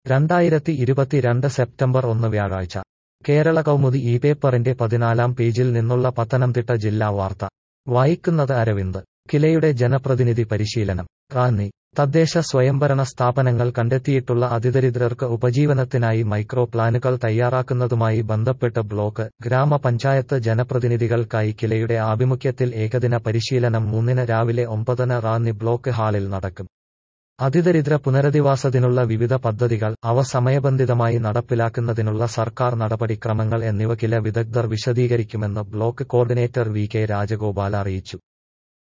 രണ്ടായിരത്തി ഇരുപത്തിരണ്ട് സെപ്റ്റംബർ ഒന്ന് വ്യാഴാഴ്ച കേരള കൗമുദി ഈ പേപ്പറിന്റെ പതിനാലാം പേജിൽ നിന്നുള്ള പത്തനംതിട്ട ജില്ലാ വാർത്ത വായിക്കുന്നത് അരവിന്ദ് കിലയുടെ ജനപ്രതിനിധി പരിശീലനം റാന്നി തദ്ദേശ സ്വയംഭരണ സ്ഥാപനങ്ങൾ കണ്ടെത്തിയിട്ടുള്ള അതിദരിദ്രർക്ക് ഉപജീവനത്തിനായി മൈക്രോ പ്ലാനുകൾ തയ്യാറാക്കുന്നതുമായി ബന്ധപ്പെട്ട് ബ്ലോക്ക് ഗ്രാമപഞ്ചായത്ത് ജനപ്രതിനിധികൾക്കായി കിലയുടെ ആഭിമുഖ്യത്തിൽ ഏകദിന പരിശീലനം മൂന്നിന് രാവിലെ ഒമ്പതിന് റാന്നി ബ്ലോക്ക് ഹാളിൽ നടക്കും അതിദരിദ്ര പുനരധിവാസത്തിനുള്ള വിവിധ പദ്ധതികൾ അവ സമയബന്ധിതമായി നടപ്പിലാക്കുന്നതിനുള്ള സർക്കാർ നടപടിക്രമങ്ങൾ എന്നിവ കില വിദഗ്ധർ വിശദീകരിക്കുമെന്ന് block coordinator V K Rajagopal അറിയിച്ചു